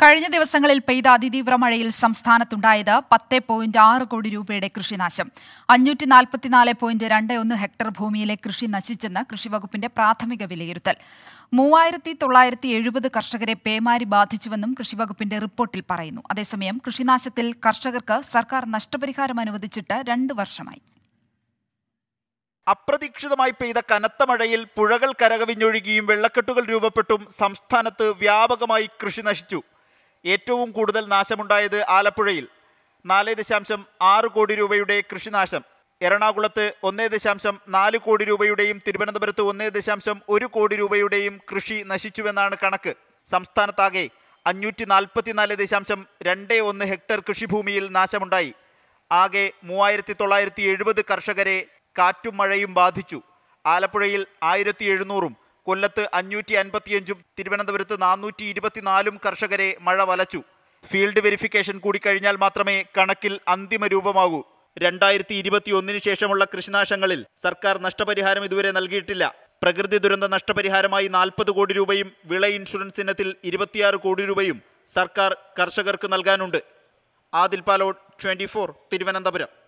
കഴിഞ്ഞ ദിവസങ്ങളിൽ പെയ്ത അതിതീവ്ര മഴയിൽ സംസ്ഥാനത്തുണ്ടായത് പത്ത് പോയിന്റ് ആറ് കോടി രൂപയുടെ കൃഷിനാശം അഞ്ഞൂറ്റി നാൽപ്പത്തിനാല് പോയിന്റ് രണ്ട് ഒന്ന് ഹെക്ടർ ഭൂമിയിലെ കൃഷി നശിച്ചെന്ന് കൃഷിവകുപ്പിന്റെ പ്രാഥമിക വിലയിരുത്തൽ മൂവായിരത്തി തൊള്ളായിരത്തി എഴുപത് കർഷകരെ പേമാരി ബാധിച്ചുവെന്നും കൃഷിവകുപ്പിന്റെ റിപ്പോർട്ടിൽ പറയുന്നു അതേസമയം കൃഷിനാശത്തിൽ കർഷകർക്ക് സർക്കാർ നഷ്ടപരിഹാരം അനുവദിച്ചിട്ട് രണ്ട് വർഷമായി അപ്രതീക്ഷിതമായി പെയ്ത കനത്ത മഴയിൽ പുഴകൾ കരകവിഞ്ഞൊഴുകിയും വെള്ളക്കെട്ടുകൾ രൂപപ്പെട്ടും സംസ്ഥാനത്ത് വ്യാപകമായി കൃഷി നശിച്ചു ഏറ്റവും കൂടുതൽ നാശമുണ്ടായത് ആലപ്പുഴയിൽ നാല് ദശാംശം ആറ് കോടി രൂപയുടെ കൃഷിനാശം എറണാകുളത്ത് ഒന്നേ ദശാംശം നാല് കോടി രൂപയുടെയും തിരുവനന്തപുരത്ത് ഒന്നേ ദശാംശം ഒരു കോടി രൂപയുടെയും കൃഷി നശിച്ചുവെന്നാണ് കണക്ക് സംസ്ഥാനത്താകെ അഞ്ഞൂറ്റി നാൽപ്പത്തിനാല് ദശാംശം രണ്ട് ഒന്ന് ഹെക്ടർ കൃഷിഭൂമിയിൽ നാശമുണ്ടായി ആകെ മൂവായിരത്തി തൊള്ളായിരത്തി എഴുപത് കർഷകരെ കാറ്റും മഴയും ബാധിച്ചു ആലപ്പുഴയിൽ ആയിരത്തി എഴുന്നൂറും കൊല്ലത്ത് അഞ്ഞൂറ്റി അൻപത്തിയഞ്ചും തിരുവനന്തപുരത്ത് നാനൂറ്റി ഇരുപത്തിനാലും കർഷകരെ മഴ വലച്ചു ഫീൽഡ് വെരിഫിക്കേഷൻ കൂടി കഴിഞ്ഞാൽ മാത്രമേ കണക്കിൽ അന്തിമ രൂപമാകൂ രണ്ടായിരത്തി ഇരുപത്തി ഒന്നിന് ശേഷമുള്ള കൃഷിനാശങ്ങളിൽ സർക്കാർ നഷ്ടപരിഹാരം ഇതുവരെ നൽകിയിട്ടില്ല പ്രകൃതി ദുരന്ത നഷ്ടപരിഹാരമായി നാൽപ്പത് കോടി രൂപയും വിള ഇൻഷുറൻസ് ഇനത്തിൽ ഇരുപത്തിയാറ് കോടി രൂപയും സർക്കാർ കർഷകർക്ക് നൽകാനുണ്ട് ആദിൽ പാലോട് ട്വന്റി തിരുവനന്തപുരം